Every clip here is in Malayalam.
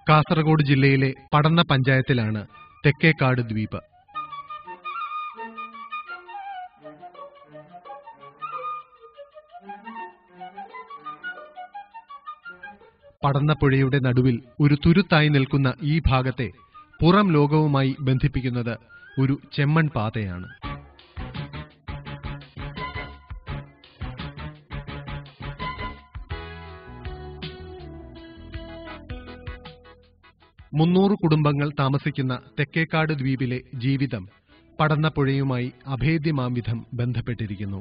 കാസർഗോഡ് ജില്ലയിലെ പടന്ന പഞ്ചായത്തിലാണ് തെക്കേക്കാട് ദ്വീപ് പടന്നപ്പുഴയുടെ നടുവിൽ ഒരു തുരുത്തായി നിൽക്കുന്ന ഈ ഭാഗത്തെ പുറം ലോകവുമായി ബന്ധിപ്പിക്കുന്നത് ഒരു ചെമ്മൺ പാതയാണ് മുന്നൂറ് കുടുംബങ്ങൾ താമസിക്കുന്ന തെക്കേക്കാട് ദ്വീപിലെ ജീവിതം പടന്നപ്പുഴയുമായി അഭേദ്യമാംവിധം ബന്ധപ്പെട്ടിരിക്കുന്നു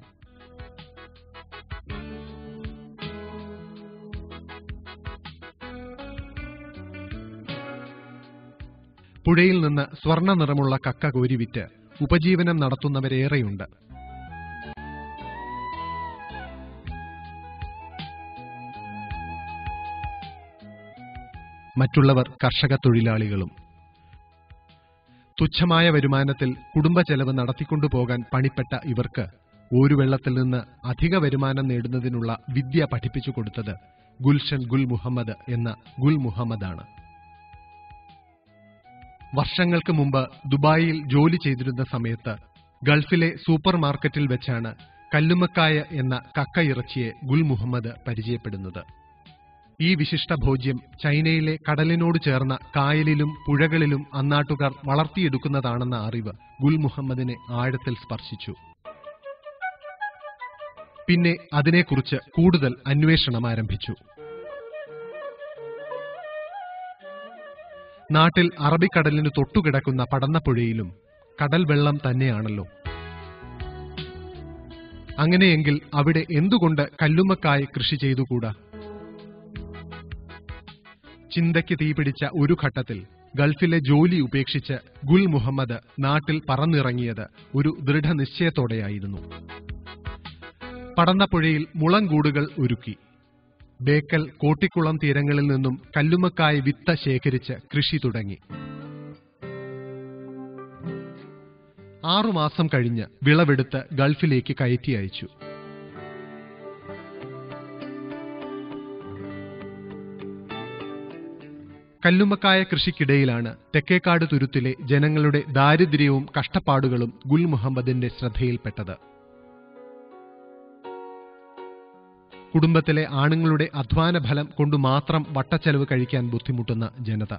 പുഴയിൽ നിന്ന് സ്വർണ്ണ നിറമുള്ള കക്ക കോരിവിറ്റ് ഉപജീവനം നടത്തുന്നവരേറെയുണ്ട് മറ്റുള്ളവർ കർഷക തൊഴിലാളികളും തുച്ഛമായ വരുമാനത്തിൽ കുടുംബ ചെലവ് നടത്തിക്കൊണ്ടുപോകാൻ പണിപ്പെട്ട ഇവർക്ക് ഊരുവെള്ളത്തിൽ നിന്ന് അധിക വരുമാനം നേടുന്നതിനുള്ള വിദ്യ പഠിപ്പിച്ചു കൊടുത്തത് ഗുൽഷൻ ഗുൽ മുഹമ്മദ് എന്ന ഗുൽ മുഹമ്മദാണ് വർഷങ്ങൾക്ക് മുമ്പ് ദുബായിൽ ജോലി ചെയ്തിരുന്ന സമയത്ത് ഗൾഫിലെ സൂപ്പർ മാർക്കറ്റിൽ വെച്ചാണ് കല്ലുമ്മക്കായ എന്ന കക്കയിറച്ചിയെ ഗുൽ മുഹമ്മദ് പരിചയപ്പെടുന്നത് ഈ വിശിഷ്ട ഭോജ്യം ചൈനയിലെ കടലിനോട് ചേർന്ന കായലിലും പുഴകളിലും അന്നാട്ടുകാർ വളർത്തിയെടുക്കുന്നതാണെന്ന അറിവ് ഗുൽ മുഹമ്മദിനെ ആഴത്തിൽ സ്പർശിച്ചു പിന്നെ അതിനെക്കുറിച്ച് കൂടുതൽ അന്വേഷണം ആരംഭിച്ചു നാട്ടിൽ അറബിക്കടലിന് തൊട്ടുകിടക്കുന്ന പടന്നപ്പുഴയിലും കടൽ വെള്ളം തന്നെയാണല്ലോ അങ്ങനെയെങ്കിൽ അവിടെ എന്തുകൊണ്ട് കല്ലുമ്മക്കായ കൃഷി ചെയ്തുകൂടാ ചിന്തയ്ക്ക് തീപിടിച്ച ഒരു ഘട്ടത്തിൽ ഗൾഫിലെ ജോലി ഉപേക്ഷിച്ച് ഗുൽ മുഹമ്മദ് നാട്ടിൽ പറന്നിറങ്ങിയത് ഒരു ദൃഢനിശ്ചയത്തോടെയായിരുന്നു പടന്നപ്പുഴയിൽ മുളങ്കൂടുകൾ ഒരുക്കി ബേക്കൽ കോട്ടിക്കുളം തീരങ്ങളിൽ നിന്നും കല്ലുമ്മക്കായ വിത്ത ശേഖരിച്ച് കൃഷി തുടങ്ങി ആറുമാസം കഴിഞ്ഞ് വിളവെടുത്ത് ഗൾഫിലേക്ക് കയറ്റി അയച്ചു കല്ലുമ്മക്കായ കൃഷിക്കിടയിലാണ് തെക്കേക്കാട് തുരുത്തിലെ ജനങ്ങളുടെ ദാരിദ്ര്യവും കഷ്ടപ്പാടുകളും ഗുൽ മുഹമ്മദിന്റെ ശ്രദ്ധയിൽപ്പെട്ടത് കുടുംബത്തിലെ ആണുങ്ങളുടെ അധ്വാന ഫലം കൊണ്ടു മാത്രം വട്ടച്ചെലവ് കഴിക്കാൻ ബുദ്ധിമുട്ടുന്ന ജനത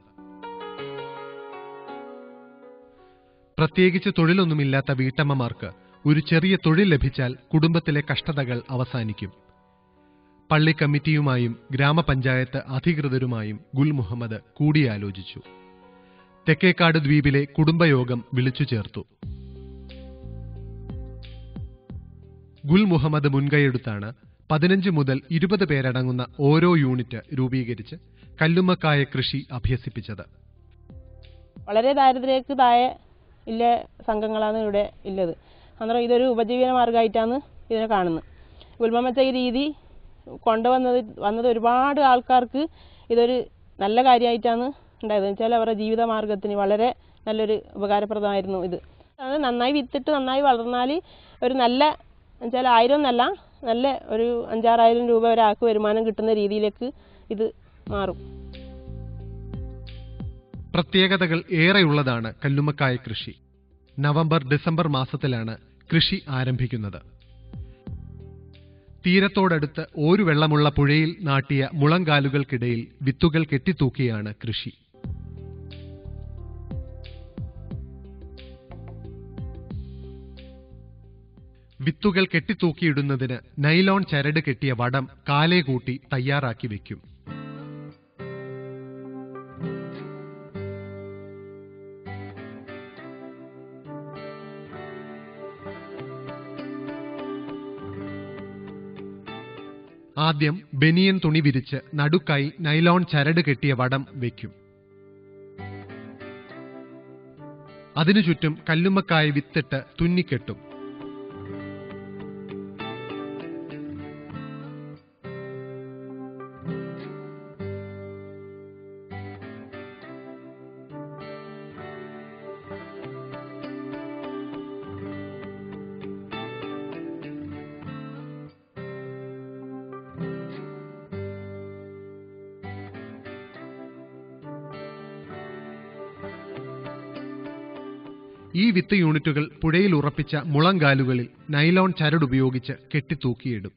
പ്രത്യേകിച്ച് തൊഴിലൊന്നുമില്ലാത്ത വീട്ടമ്മമാർക്ക് ഒരു ചെറിയ തൊഴിൽ ലഭിച്ചാൽ കുടുംബത്തിലെ കഷ്ടതകൾ അവസാനിക്കും പള്ളി കമ്മിറ്റിയുമായും ഗ്രാമപഞ്ചായത്ത് അധികൃതരുമായും ഗുൽ മുഹമ്മദ് കൂടിയാലോചിച്ചു തെക്കേക്കാട് ദ്വീപിലെ കുടുംബയോഗം വിളിച്ചു ചേർത്തു ഗുൽ മുഹമ്മദ് മുൻകൈയെടുത്താണ് പതിനഞ്ച് മുതൽ ഇരുപത് പേരടങ്ങുന്ന ഓരോ യൂണിറ്റ് രൂപീകരിച്ച് കല്ലുമ്മക്കായ കൃഷി അഭ്യസിപ്പിച്ചത് വളരെ ദാരിദ്ര്യക്ക് താഴെ ഇല്ല സംഘങ്ങളാണ് ഇവിടെ ഉള്ളത് അന്നേരം ഇതൊരു ഉപജീവന മാർഗമായിട്ടാണ് ഇതിനെ കാണുന്നത് ഉൽമമച്ച ഈ രീതി കൊണ്ടുവന്നത് വന്നത് ഒരുപാട് ആൾക്കാർക്ക് ഇതൊരു നല്ല കാര്യമായിട്ടാണ് ഉണ്ടായത് എന്ന് വെച്ചാൽ അവരുടെ ജീവിത മാർഗത്തിന് വളരെ നല്ലൊരു ഉപകാരപ്രദമായിരുന്നു ഇത് അത് നന്നായി വിത്തിട്ട് നന്നായി വളർന്നാൽ ഒരു നല്ല എന്നുവെച്ചാൽ ആയിരം എന്നല്ല നല്ല ഒരു അഞ്ചാറായിരം രൂപ ഒരാൾക്ക് വരുമാനം കിട്ടുന്ന രീതിയിലേക്ക് ഇത് മാറും പ്രത്യേകതകൾ ഏറെയുള്ളതാണ് കല്ലുമ്മക്കായ കൃഷി നവംബർ ഡിസംബർ മാസത്തിലാണ് കൃഷി ആരംഭിക്കുന്നത് തീരത്തോടടുത്ത് ഒരു വെള്ളമുള്ള പുഴയിൽ നാട്ടിയ മുളങ്കാലുകൾക്കിടയിൽ വിത്തുകൾ കെട്ടിത്തൂക്കിയാണ് കൃഷി വിത്തുകൾ കെട്ടിത്തൂക്കിയിടുന്നതിന് നൈലോൺ ചരട് കെട്ടിയ വടം കാലേ കൂട്ടി തയ്യാറാക്കി വെക്കും ആദ്യം ബനിയൻ തുണി വിരിച്ച് നടുക്കായി നൈലോൺ ചരട് കെട്ടിയ വടം വയ്ക്കും അതിനു ചുറ്റും കല്ലുമ്മക്കായ വിത്തിട്ട് തുന്നിക്കെട്ടും ഈ വിത്ത് യൂണിറ്റുകൾ പുഴയിൽ ഉറപ്പിച്ച മുളങ്കാലുകളിൽ നൈലോൺ ചരടുപയോഗിച്ച് കെട്ടിത്തൂക്കിയിടും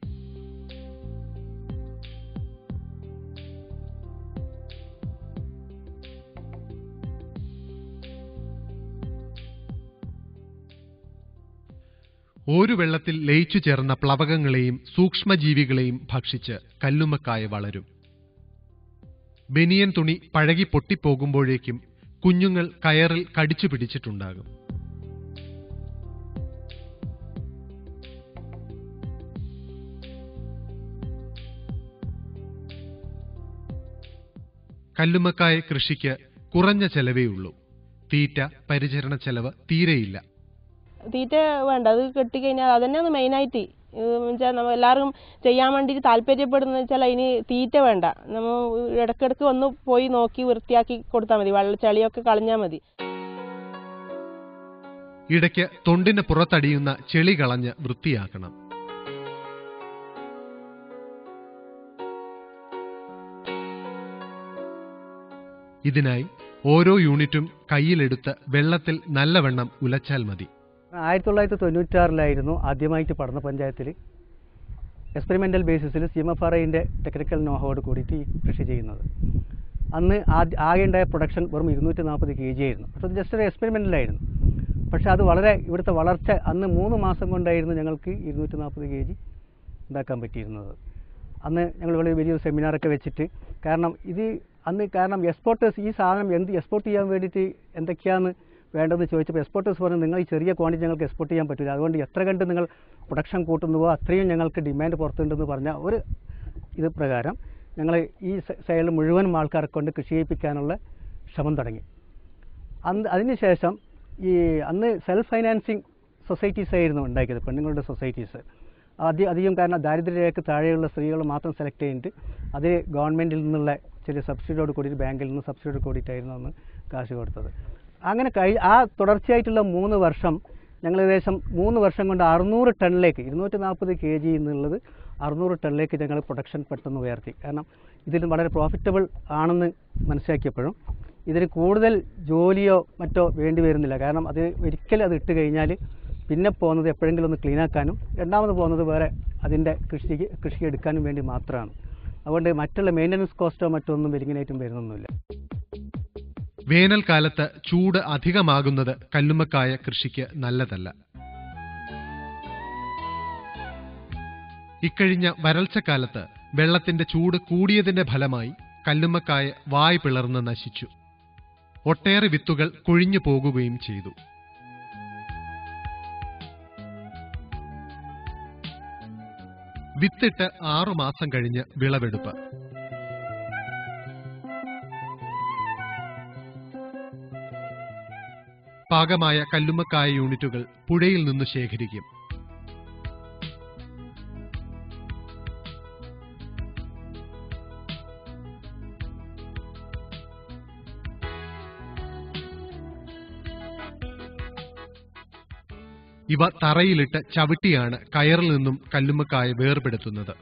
ഒരു വെള്ളത്തിൽ ലയിച്ചു ചേർന്ന പ്ലവകങ്ങളെയും സൂക്ഷ്മജീവികളെയും ഭക്ഷിച്ച് കല്ലുമ്മക്കായ വളരും ബനിയൻ തുണി പഴകി പൊട്ടിപ്പോകുമ്പോഴേക്കും കുഞ്ഞുങ്ങൾ കയറിൽ കടിച്ചു പിടിച്ചിട്ടുണ്ടാകും കല്ലുമ്മക്കായ കൃഷിക്ക് കുറഞ്ഞ ചെലവേ ഉള്ളൂ തീറ്റ പരിചരണ ചെലവ് തീരെയില്ല തീറ്റ വേണ്ട അത് കെട്ടിക്കഴിഞ്ഞാൽ അതന്നെയാണ് മെയിനായിട്ട് ഇത് വെച്ചാൽ നമ്മൾ എല്ലാവരും ചെയ്യാൻ വേണ്ടിയിട്ട് താല്പര്യപ്പെടുന്നത് വെച്ചാൽ അതിന് തീറ്റ വേണ്ട നമ്മൾ ഇടയ്ക്കിടയ്ക്ക് വന്ന് പോയി നോക്കി വൃത്തിയാക്കി കൊടുത്താൽ മതി വെള്ള ചളിയൊക്കെ കളഞ്ഞാൽ മതി ഇടയ്ക്ക് തൊണ്ടിന് പുറത്തടിയുന്ന ചെളി കളഞ്ഞ് വൃത്തിയാക്കണം ഇതിനായി ഓരോ യൂണിറ്റും കയ്യിലെടുത്ത് വെള്ളത്തിൽ നല്ലവണ്ണം ഉലച്ചാൽ മതി ആയിരത്തി തൊള്ളായിരത്തി തൊണ്ണൂറ്റാറിലായിരുന്നു ആദ്യമായിട്ട് പഠന പഞ്ചായത്തിൽ എക്സ്പെരിമെൻ്റൽ ബേസിസിൽ സി എം എഫ് ആർ ഐൻ്റെ ടെക്നിക്കൽ നോഹോട് കൂടിയിട്ട് ഈ കൃഷി ചെയ്യുന്നത് അന്ന് ആദ്യ ആകെ ഉണ്ടായ പ്രൊഡക്ഷൻ വെറും ഇരുന്നൂറ്റി നാൽപ്പത് കെ ജി ആയിരുന്നു അപ്പോൾ ജസ്റ്റ് ഒരു എക്സ്പെരിമെൻ്റലായിരുന്നു പക്ഷേ അത് വളരെ ഇവിടുത്തെ വളർച്ച അന്ന് മൂന്ന് മാസം കൊണ്ടായിരുന്നു ഞങ്ങൾക്ക് ഇരുന്നൂറ്റി നാൽപ്പത് കെ ജി ഉണ്ടാക്കാൻ പറ്റിയിരുന്നത് അന്ന് ഞങ്ങൾ ഇവിടെ വലിയൊരു സെമിനാറൊക്കെ വെച്ചിട്ട് കാരണം ഇത് അന്ന് കാരണം എക്സ്പോർട്ടേഴ്സ് ഈ സാധനം എന്ത് എക്സ്പോർട്ട് ചെയ്യാൻ വേണ്ടിയിട്ട് എന്തൊക്കെയാണ് വേണ്ടതെന്ന് ചോദിച്ചപ്പോൾ എക്സ്പോർട്ടേഴ്സ് പറഞ്ഞു നിങ്ങൾ ഈ ചെറിയ ക്വാണ്ടിറ്റി ഞങ്ങൾക്ക് എക്സ്പോർട്ട് ചെയ്യാൻ പറ്റില്ല അതുകൊണ്ട് എത്ര കണ്ട് നിങ്ങൾ പ്രൊഡക്ഷൻ കൂട്ടുന്നുവോ അത്രയും ഞങ്ങൾക്ക് ഡിമാൻഡ് പുറത്തുണ്ടെന്ന് പറഞ്ഞ ഒരു ഇത് പ്രകാരം ഞങ്ങൾ ഈ സൈഡിൽ മുഴുവൻ ആൾക്കാരെ കൊണ്ട് കൃഷി ചെയ്യിപ്പിക്കാനുള്ള ശ്രമം തുടങ്ങി അന്ന് അതിനുശേഷം ഈ അന്ന് സെൽഫ് ഫൈനാൻസിങ് സൊസൈറ്റീസ് ആയിരുന്നു ഉണ്ടാക്കിയത് പെണ്ണുങ്ങളുടെ സൊസൈറ്റീസ് ആദ്യം അധികം കാരണം ദാരിദ്ര്യരേഖയ്ക്ക് താഴെയുള്ള സ്ത്രീകൾ മാത്രം സെലക്ട് ചെയ്തിട്ട് അത് ഗവൺമെൻറ്റിൽ നിന്നുള്ള ചെറിയ സബ്സിഡിയോട് കൂടിയിട്ട് ബാങ്കിൽ നിന്ന് സബ്സിഡിയോട് കൂടിയിട്ടായിരുന്നു അന്ന് കാശ് കൊടുത്തത് അങ്ങനെ കഴി ആ തുടർച്ചയായിട്ടുള്ള മൂന്ന് വർഷം ഞങ്ങൾ ഏകദേശം മൂന്ന് വർഷം കൊണ്ട് അറുന്നൂറ് ടണ്ണിലേക്ക് ഇരുന്നൂറ്റി നാൽപ്പത് കെ ജി എന്നുള്ളത് അറുന്നൂറ് ടണ്ണിലേക്ക് ഞങ്ങൾ പ്രൊഡക്ഷൻ പെട്ടെന്ന് ഉയർത്തി കാരണം ഇതിൽ വളരെ പ്രോഫിറ്റബിൾ ആണെന്ന് മനസ്സിലാക്കിയപ്പോഴും ഇതിന് കൂടുതൽ ജോലിയോ മറ്റോ വേണ്ടി വരുന്നില്ല കാരണം അത് ഒരിക്കലും അത് ഇട്ട് കഴിഞ്ഞാൽ പിന്നെ പോകുന്നത് എപ്പോഴെങ്കിലും ഒന്ന് ക്ലീൻ ആക്കാനും രണ്ടാമത് പോകുന്നത് വേറെ അതിൻ്റെ കൃഷിക്ക് കൃഷി എടുക്കാനും വേണ്ടി മാത്രമാണ് അതുകൊണ്ട് മറ്റുള്ള മെയിൻ്റനൻസ് കോസ്റ്റോ മറ്റോ ഒന്നും വെലിങ്ങിനായിട്ടും വരുന്നൊന്നുമില്ല വേനൽക്കാലത്ത് ചൂട് അധികമാകുന്നത് കല്ലുമ്മക്കായ കൃഷിക്ക് നല്ലതല്ല ഇക്കഴിഞ്ഞ വരൾച്ചക്കാലത്ത് വെള്ളത്തിന്റെ ചൂട് കൂടിയതിന്റെ ഫലമായി കല്ലുമ്മക്കായ വായ് പിളർന്ന് നശിച്ചു ഒട്ടേറെ വിത്തുകൾ കൊഴിഞ്ഞു പോകുകയും ചെയ്തു വിത്തിട്ട് ആറുമാസം കഴിഞ്ഞ് വിളവെടുപ്പ് പാകമായ കല്ലുമ്മക്കായ യൂണിറ്റുകൾ പുഴയിൽ നിന്ന് ശേഖരിക്കും ഇവ തറയിലിട്ട് ചവിട്ടിയാണ് കയറിൽ നിന്നും കല്ലുമ്മക്കായ വേർപെടുത്തുന്നത്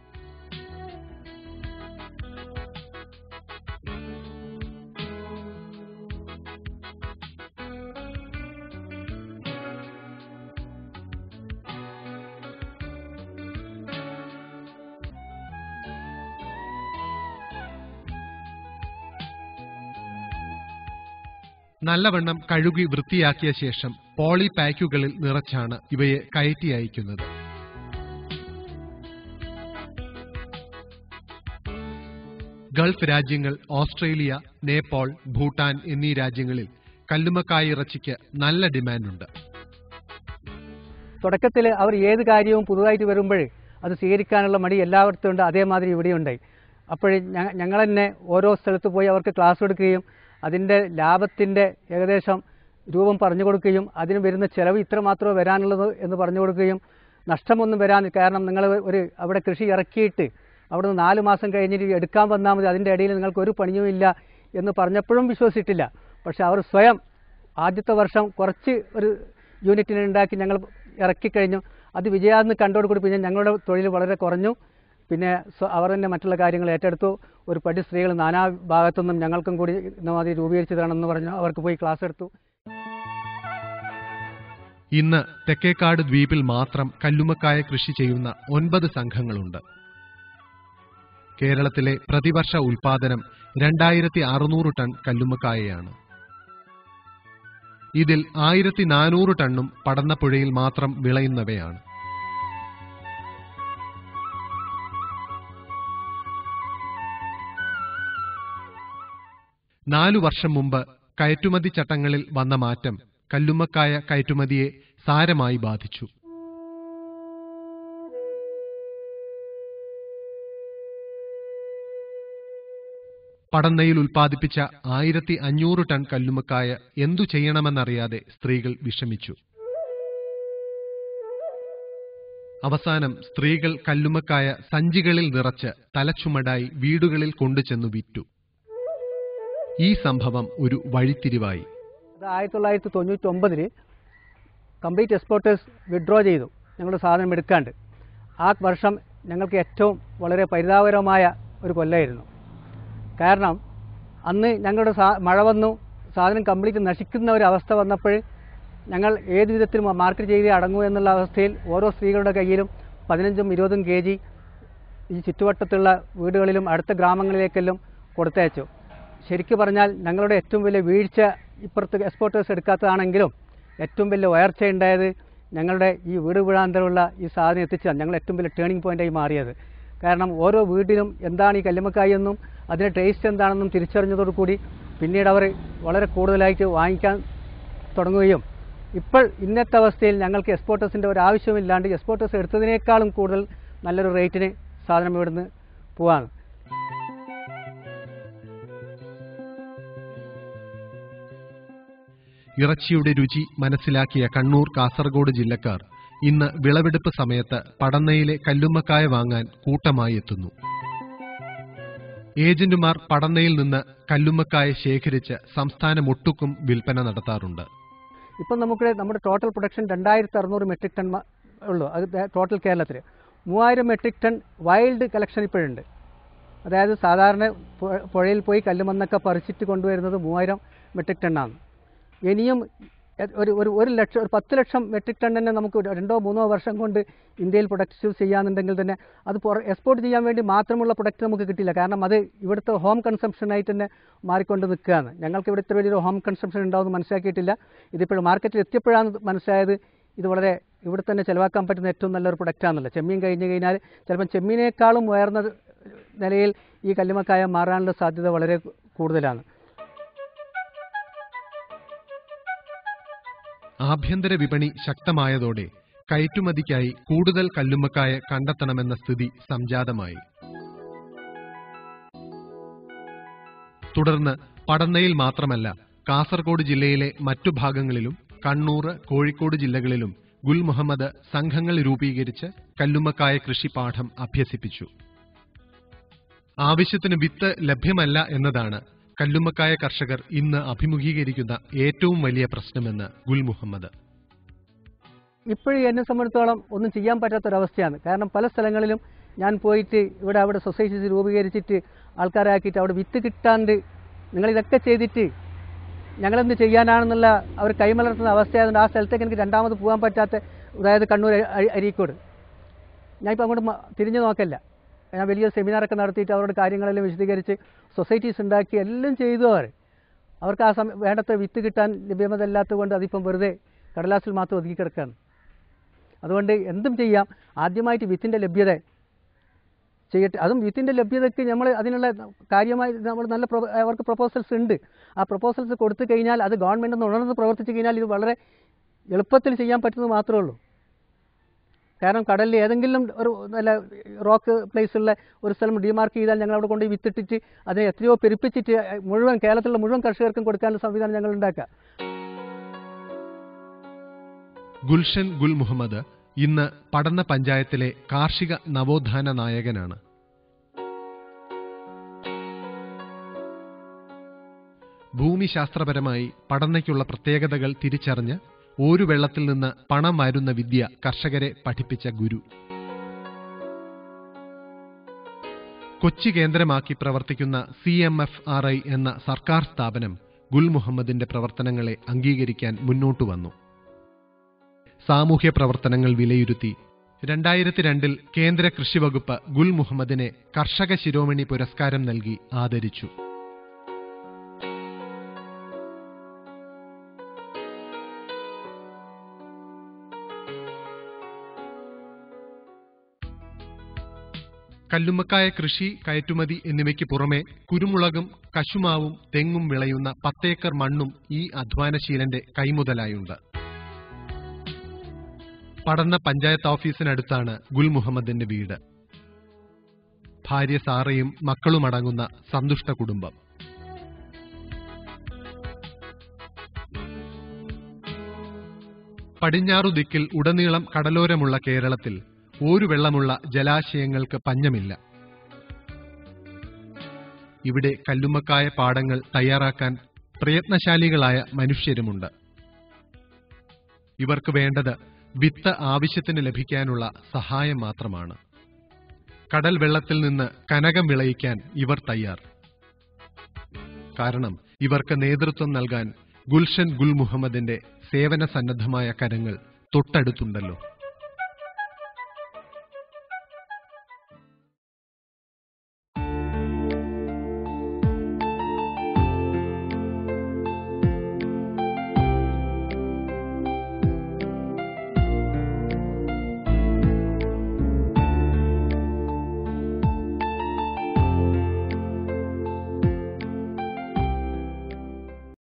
നല്ലവണ്ണം കഴുകി വൃത്തിയാക്കിയ ശേഷം പോളി പാക്കുകളിൽ നിറച്ചാണ് ഇവയെ കയറ്റി അയക്കുന്നത് ഗൾഫ് രാജ്യങ്ങൾ ഓസ്ട്രേലിയ നേപ്പാൾ ഭൂട്ടാൻ എന്നീ രാജ്യങ്ങളിൽ കല്ലുമ്മക്കായ ഇറച്ചിക്ക് നല്ല ഡിമാൻഡുണ്ട് തുടക്കത്തിൽ അവർ ഏത് കാര്യവും പുതുതായിട്ട് വരുമ്പോൾ അത് സ്വീകരിക്കാനുള്ള മടി എല്ലായിടത്തും ഉണ്ട് അതേമാതിരി ഇവിടെയുണ്ടായി അപ്പോൾ ഞങ്ങൾ തന്നെ ഓരോ സ്ഥലത്ത് പോയി അവർക്ക് ക്ലാസ് എടുക്കുകയും അതിൻ്റെ ലാഭത്തിൻ്റെ ഏകദേശം രൂപം പറഞ്ഞു കൊടുക്കുകയും അതിന് വരുന്ന ചിലവ് ഇത്ര മാത്രമേ വരാനുള്ളത് എന്ന് പറഞ്ഞു കൊടുക്കുകയും നഷ്ടമൊന്നും വരാൻ കാരണം നിങ്ങൾ ഒരു അവിടെ കൃഷി ഇറക്കിയിട്ട് അവിടെ നിന്ന് നാല് മാസം കഴിഞ്ഞിട്ട് എടുക്കാൻ വന്നാൽ മതി അതിൻ്റെ ഇടയിൽ നിങ്ങൾക്ക് ഒരു പണിയും ഇല്ല എന്ന് പറഞ്ഞപ്പോഴും വിശ്വസിച്ചിട്ടില്ല പക്ഷെ അവർ സ്വയം ആദ്യത്തെ വർഷം കുറച്ച് ഒരു യൂണിറ്റിനെ ഉണ്ടാക്കി ഞങ്ങൾ ഇറക്കിക്കഴിഞ്ഞു അത് വിജയാന്ന് കണ്ടോടുകൂടി പിന്നെ ഞങ്ങളുടെ തൊഴിൽ വളരെ കുറഞ്ഞു പിന്നെ സ്വ- അവർ തന്നെ മറ്റുള്ള കാര്യങ്ങൾ ഏറ്റെടുത്തു ഒരു പടി സ്ത്രീകൾ നാനാ ഭാഗത്തുനിന്നും ഞങ്ങൾക്കും കൂടി ഇന്നമാതിരി രൂപീകരിച്ചു തരണമെന്ന് പറഞ്ഞു അവർക്ക് പോയി ക്ലാസ് എടുത്തു ഇന്ന് തെക്കേക്കാട് ദ്വീപിൽ മാത്രം കല്ലുമ്മക്കായ കൃഷി ചെയ്യുന്ന ഒൻപത് സംഘങ്ങളുണ്ട് കേരളത്തിലെ പ്രതിവർഷ ഉൽപാദനം രണ്ടായിരത്തി അറുന്നൂറ് ടൺ കല്ലുമ്മക്കായയാണ് ഇതിൽ ആയിരത്തി നാനൂറ് ടണ്ണും പടന്നപ്പുഴയിൽ മാത്രം വിളയുന്നവയാണ് നാലു വർഷം മുമ്പ് കയറ്റുമതി ചട്ടങ്ങളിൽ വന്ന മാറ്റം കല്ലുമ്മക്കായ കയറ്റുമതിയെ സാരമായി ബാധിച്ചു പടന്നയിൽ ഉൽപ്പാദിപ്പിച്ച ആയിരത്തി അഞ്ഞൂറ് ടൺ കല്ലുമ്മക്കായ എന്തു ചെയ്യണമെന്നറിയാതെ സ്ത്രീകൾ വിഷമിച്ചു അവസാനം സ്ത്രീകൾ കല്ലുമ്മക്കായ സഞ്ചികളിൽ നിറച്ച് തലച്ചുമടായി വീടുകളിൽ കൊണ്ടുചെന്നു വിറ്റു ഈ സംഭവം ഒരു വഴിത്തിരിവായി അത് ആയിരത്തി തൊള്ളായിരത്തി തൊണ്ണൂറ്റി ഒമ്പതിൽ കംപ്ലീറ്റ് എക്സ്പോർട്ടേഴ്സ് വിഡ്രോ ചെയ്തു ഞങ്ങളുടെ സാധനം എടുക്കാണ്ട് ആ വർഷം ഞങ്ങൾക്ക് ഏറ്റവും വളരെ പരിതാപകരമായ ഒരു കൊല്ലമായിരുന്നു കാരണം അന്ന് ഞങ്ങളുടെ സാ മഴ വന്നു സാധനം കംപ്ലീറ്റ് നശിക്കുന്ന ഒരു അവസ്ഥ വന്നപ്പോൾ ഞങ്ങൾ ഏത് വിധത്തിൽ മാർക്കറ്റ് ചെയ്തേ അടങ്ങൂ എന്നുള്ള അവസ്ഥയിൽ ഓരോ സ്ത്രീകളുടെ കയ്യിലും പതിനഞ്ചും ഇരുപതും കെ ജി ഈ ചുറ്റുവട്ടത്തുള്ള വീടുകളിലും അടുത്ത ഗ്രാമങ്ങളിലേക്കെല്ലാം കൊടുത്തയച്ചു ശരിക്കു പറഞ്ഞാൽ ഞങ്ങളുടെ ഏറ്റവും വലിയ വീഴ്ച ഇപ്പുറത്ത് എക്സ്പോർട്ടേഴ്സ് എടുക്കാത്തതാണെങ്കിലും ഏറ്റവും വലിയ ഉയർച്ച ഉണ്ടായത് ഞങ്ങളുടെ ഈ വീട് വീഴാന്തരമുള്ള ഈ സാധനം എത്തിച്ചതാണ് ഞങ്ങൾ ഏറ്റവും വലിയ ടേണിംഗ് പോയിന്റായി മാറിയത് കാരണം ഓരോ വീട്ടിലും എന്താണ് ഈ കല്ലുമ്മക്കായി എന്നും അതിൻ്റെ ടേസ്റ്റ് എന്താണെന്നും തിരിച്ചറിഞ്ഞതോടുകൂടി പിന്നീട് അവർ വളരെ കൂടുതലായിട്ട് വാങ്ങിക്കാൻ തുടങ്ങുകയും ഇപ്പോൾ ഇന്നത്തെ അവസ്ഥയിൽ ഞങ്ങൾക്ക് എക്സ്പോർട്ടേഴ്സിൻ്റെ ഒരു ആവശ്യമില്ലാണ്ട് എക്സ്പോർട്ടേഴ്സ് എടുത്തതിനേക്കാളും കൂടുതൽ നല്ലൊരു റേറ്റിന് സാധനം ഇവിടുന്ന് പോവാണ് ഇറച്ചിയുടെ രുചി മനസ്സിലാക്കിയ കണ്ണൂർ കാസർഗോഡ് ജില്ലക്കാർ ഇന്ന് വിളവെടുപ്പ് സമയത്ത് പടന്നയിലെ കല്ലുമ്മക്കായ വാങ്ങാൻ കൂട്ടമായി എത്തുന്നു ഏജന്റുമാർ പടന്നയിൽ നിന്ന് കല്ലുമ്മക്കായ ശേഖരിച്ച് സംസ്ഥാനമൊട്ടുക്കും വിൽപ്പന നടത്താറുണ്ട് ഇപ്പം നമുക്ക് നമ്മുടെ ടോട്ടൽ പ്രൊഡക്ഷൻ രണ്ടായിരത്തി അറുന്നൂറ് മെട്രിക് ടൺ മ- ഉള്ളൂ അത് ദേ- ടോട്ടൽ കേരളത്തിൽ മൂവായിരം മെട്രിക് ടൺ വൈൽഡ് കളക്ഷൻ ഇപ്പോഴുണ്ട് അതായത് സാധാരണ പു- പുഴയിൽ പോയി കല്ലുമണ്ണൊക്കെ പറിച്ചിട്ട് കൊണ്ടുവരുന്നത് മൂവായിരം മെട്രിക് ടണ്ണാണ് ഇനിയും എ- ഒരു ഒരു ഒരു ലക്ഷം ഒരു പത്ത് ലക്ഷം മെട്രിക് ടൺ തന്നെ നമുക്ക് ഒരു രണ്ടോ മൂന്നോ വർഷം കൊണ്ട് ഇന്ത്യയിൽ പ്രൊഡക്റ്റ് ചെയ്യാന്നുണ്ടെങ്കിൽ തന്നെ അത് എക്സ്പോർട്ട് ചെയ്യാൻ വേണ്ടി മാത്രമുള്ള പ്രൊഡക്റ്റ് നമുക്ക് കിട്ടില്ല കാരണം അത് ഇവിടുത്തെ ഹോം കൺസംഷനായിട്ട് തന്നെ മാറിക്കൊണ്ട് നിൽക്കുകയാണ് ഞങ്ങൾക്ക് ഇവിടെ ഇത്ര വലിയൊരു ഹോം കൺസംഷൻ ഉണ്ടാവുമെന്ന് മനസ്സിലാക്കിയിട്ടില്ല ഇതിപ്പോൾ മാർക്കറ്റിൽ എത്തിയപ്പോഴാണ് മനസ്സിലായത് ഇത് വളരെ ഇവിടെ തന്നെ ചിലവാക്കാൻ പറ്റുന്ന ഏറ്റവും നല്ലൊരു പ്രൊഡക്റ്റാണെന്നല്ല ചെമ്മീൻ കഴിഞ്ഞ് കഴിഞ്ഞാൽ ചിലപ്പം ചെമ്മീനേക്കാളും ഉയർന്ന നിലയിൽ ഈ കല്ലുമക്കായ മാറാനുള്ള സാധ്യത വളരെ കൂടുതലാണ് ആഭ്യന്തര വിപണി ശക്തമായതോടെ കയറ്റുമതിക്കായി കൂടുതൽ കല്ലുമ്മക്കായ കണ്ടെത്തണമെന്ന സ്ഥിതി സംജാതമായി തുടർന്ന് പടന്നയിൽ മാത്രമല്ല കാസർഗോഡ് ജില്ലയിലെ മറ്റു ഭാഗങ്ങളിലും കണ്ണൂർ കോഴിക്കോട് ജില്ലകളിലും ഗുൽ മുഹമ്മദ് സംഘങ്ങൾ രൂപീകരിച്ച് കല്ലുമ്മക്കായ കൃഷി പാഠം അഭ്യസിപ്പിച്ചു ആവശ്യത്തിന് വിത്ത് ലഭ്യമല്ല എന്നതാണ് കല്ലുമ്മക്കായ കർഷകർ ഇന്ന് അഭിമുഖീകരിക്കുന്ന ഏറ്റവും വലിയ പ്രശ്നമെന്ന് ഗുൽ മുഹമ്മദ് ഇപ്പോഴും എന്നെ സംബന്ധിച്ചോളം ഒന്നും ചെയ്യാൻ പറ്റാത്തൊരവസ്ഥയാണ് കാരണം പല സ്ഥലങ്ങളിലും ഞാൻ പോയിട്ട് ഇവിടെ അവിടെ സൊസൈറ്റീസ് രൂപീകരിച്ചിട്ട് ആൾക്കാരാക്കിയിട്ട് അവിടെ വിത്ത് കിട്ടാണ്ട് നിങ്ങളിതൊക്കെ ചെയ്തിട്ട് ഞങ്ങളെന്ത് ചെയ്യാനാണെന്നുള്ള അവർ കൈമലർത്തുന്ന അവസ്ഥയായതുകൊണ്ട് ആ സ്ഥലത്തേക്ക് എനിക്ക് രണ്ടാമത് പോകാൻ പറ്റാത്ത അതായത് കണ്ണൂർ അഴി- അരീക്കോട് ഞാനിപ്പോൾ അങ്ങോട്ട് മ- തിരിഞ്ഞു നോക്കല്ല ഞാൻ വലിയ സെമിനാറൊക്കെ നടത്തിയിട്ട് അവരോട് കാര്യങ്ങളെല്ലാം വിശദീകരിച്ച് സൊസൈറ്റീസ് ഉണ്ടാക്കി എല്ലാം ചെയ്തു അവർ അവർക്ക് ആ സമയം വേണ്ടത്ര വിത്ത് കിട്ടാൻ ലഭ്യമതല്ലാത്തത് കൊണ്ട് അതിപ്പം വെറുതെ കടലാസിൽ മാത്രം ഒതുക്കി കിടക്കുകയാണ് അതുകൊണ്ട് എന്തും ചെയ്യാം ആദ്യമായിട്ട് വിത്തിൻ്റെ ലഭ്യത ചെയ്യട്ടെ അതും വിത്തിൻ്റെ ലഭ്യതയ്ക്ക് നമ്മൾ അതിനുള്ള കാര്യമായി നമ്മൾ നല്ല പ്രൊ- അവർക്ക് പ്രപ്പോസൽസ് ഉണ്ട് ആ പ്രപ്പോസൽസ് കൊടുത്തു കഴിഞ്ഞാൽ അത് ഗവൺമെൻറ് ഒന്ന് ഉണർന്ന് പ്രവർത്തിച്ചു കഴിഞ്ഞാൽ ഇത് വളരെ എളുപ്പത്തിൽ ചെയ്യാൻ പറ്റുന്നത് മാത്രമേ ഉള്ളൂ കാരണം കടലിൽ ഏതെങ്കിലും ഒരു നല്ല റോക്ക് പ്ലേസുള്ള ഒരു സ്ഥലം ഡിമാർക്ക് ചെയ്താൽ ഞങ്ങൾ അവിടെ കൊണ്ട് വിത്തിട്ടിട്ട് അതിനെ എത്രയോ പെരുപ്പിച്ചിട്ട് മുഴുവൻ കേരളത്തിലുള്ള മുഴുവൻ കർഷകർക്കും കൊടുക്കാനുള്ള സംവിധാനം ഞങ്ങൾ ഉണ്ടാക്കുക ഗുൽഷൻ ഗുൽ മുഹമ്മദ് ഇന്ന് പടന്ന പഞ്ചായത്തിലെ കാർഷിക നവോത്ഥാന നായകനാണ് ഭൂമിശാസ്ത്രപരമായി പടന്നയ്ക്കുള്ള പ്രത്യേകതകൾ തിരിച്ചറിഞ്ഞ് ഒരു വെള്ളത്തിൽ നിന്ന് പണം വാരുന്ന വിദ്യ കർഷകരെ പഠിപ്പിച്ച ഗുരു കൊച്ചി കേന്ദ്രമാക്കി പ്രവർത്തിക്കുന്ന C M F R I എന്ന സർക്കാർ സ്ഥാപനം ഗുൽ മുഹമ്മദിന്റെ പ്രവർത്തനങ്ങളെ അംഗീകരിക്കാൻ മുന്നോട്ടു വന്നു സാമൂഹ്യ പ്രവർത്തനങ്ങൾ വിലയിരുത്തി രണ്ടായിരത്തി രണ്ടിൽ കേന്ദ്ര കൃഷി വകുപ്പ് ഗുൽ മുഹമ്മദിനെ കർഷക ശിരോമണി പുരസ്കാരം നൽകി ആദരിച്ചു കല്ലുമ്മക്കായ കൃഷി കയറ്റുമതി എന്നിവയ്ക്ക് പുറമെ കുരുമുളകും കശുമാവും തെങ്ങും വിളയുന്ന പത്തേക്കർ മണ്ണും ഈ അധ്വാനശീലന്റെ കൈമുതലായുണ്ട് പടന്ന പഞ്ചായത്ത് ഓഫീസിനടുത്താണ് ഗുൽ മുഹമ്മദിന്റെ വീട് ഭാര്യ സാറയും മക്കളുമടങ്ങുന്ന സന്തുഷ്ട കുടുംബം പടിഞ്ഞാറു ദിക്കിൽ ഉടനീളം കടലോരമുള്ള കേരളത്തിൽ ഊരുവെള്ളമുള്ള ജലാശയങ്ങൾക്ക് പഞ്ഞമില്ല ഇവിടെ കല്ലുമ്മക്കായ പാടങ്ങൾ തയ്യാറാക്കാൻ പ്രയത്നശാലികളായ മനുഷ്യരുമുണ്ട് ഇവർക്ക് വേണ്ടത് വിത്ത് ആവശ്യത്തിന് ലഭിക്കാനുള്ള സഹായം മാത്രമാണ് കടൽ വെള്ളത്തിൽ നിന്ന് കനകം വിളയിക്കാൻ ഇവർ തയ്യാർ കാരണം ഇവർക്ക് നേതൃത്വം നൽകാൻ ഗുൽഷൻ ഗുൽ മുഹമ്മദിന്റെ സേവന സന്നദ്ധമായ കരങ്ങൾ തൊട്ടടുത്തുണ്ടല്ലോ